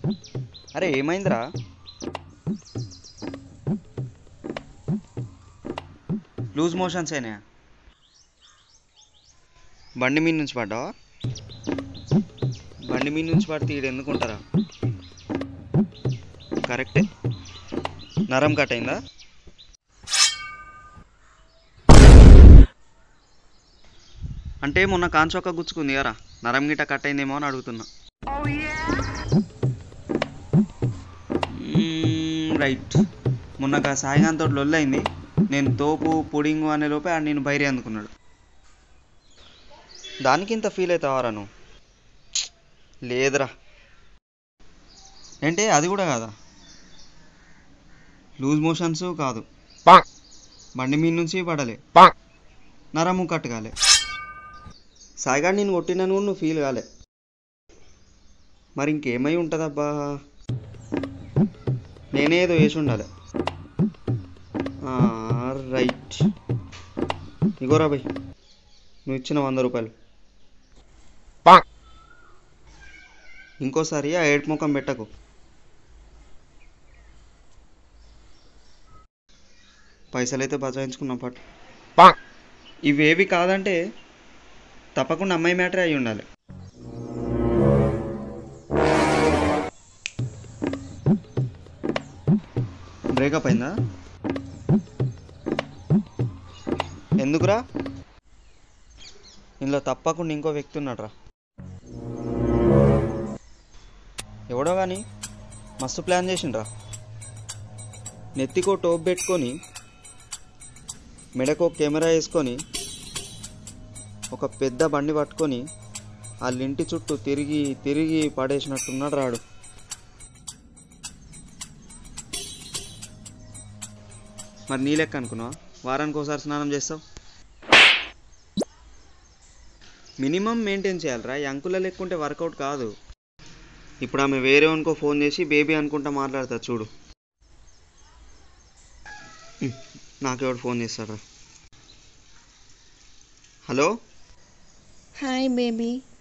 అరే ఏమైందిరా loose motions అయినాయా బండి మీద నుంచి పడ్డావా బండి మీద నుంచి పడితే ఈడు ఎందుకుంటారా కరెక్టే నరం కట్ అయిందా అంటే మొన్న కాన్చొక్క గుచ్చుకుంది కదా నరం గిట్ట కట్ అయిందేమో అని అడుగుతున్నా మ్మ్, రైట్ మొన్న గా సాయిగాన్ తోటి లొల్లైంది నేను తోపు పుడింగు అనే లోపే ఆడు నేను బైరే అందుకున్నాడు దానికి ఇంత ఫీల్ అవుతావారా నువ్వు లేదురా ఏంటి అది కూడా కాదా లూజ్ మోషన్స్ కాదు బండి మీద నుంచి పడలే నరము కట్ కాలే సాయిగాడు నేను కొట్టినాను కూడా నువ్వు ఫీల్ కాలే మరి ఇంకేమై ఉంటుందబ్బా నేనే ఏదో వేసి ఉండాలి ఆ, రైట్ ఇగోరా బై నువ్వు ఇచ్చిన వంద రూపాయలు ఇంకోసారి ఆ ఏడు ముఖం పెట్టకు పైసలు అయితే బచాయించుకున్నాం పట్టు ఇవేవి కాదంటే తప్పకుండా అమ్మాయి మ్యాటరే అయి ఉండాలి బ్రేకప్ అయిందా ఎందుకురా ఇందులో తప్పకుండా ఇంకో వ్యక్తి ఉన్నాడురా ఎవడో కానీ మస్తు ప్లాన్ చేసిండ్రా నెత్తికో టోప్ పెట్టుకొని మెడకో కెమెరా వేసుకొని ఒక పెద్ద బండి పట్టుకొని వాళ్ళ ఇంటి చుట్టూ తిరిగి తిరిగి పడేసినట్టున్నాడు రాడు మరి నీ లెక్క అనుకున్నావా వారానికి ఒకసారి స్నానం చేస్తావు మినిమం మెయింటైన్ చేయాలిరా ఈ అంకుల లెక్కుంటే వర్కౌట్ కాదు ఇప్పుడు ఆమె వేరే అనుకో ఫోన్ చేసి బేబీ అనుకుంటా మాట్లాడతా చూడు ఉమ్, నాకెవడు ఫోన్ చేస్తాడ్రా హలో హాయ్ బేబీ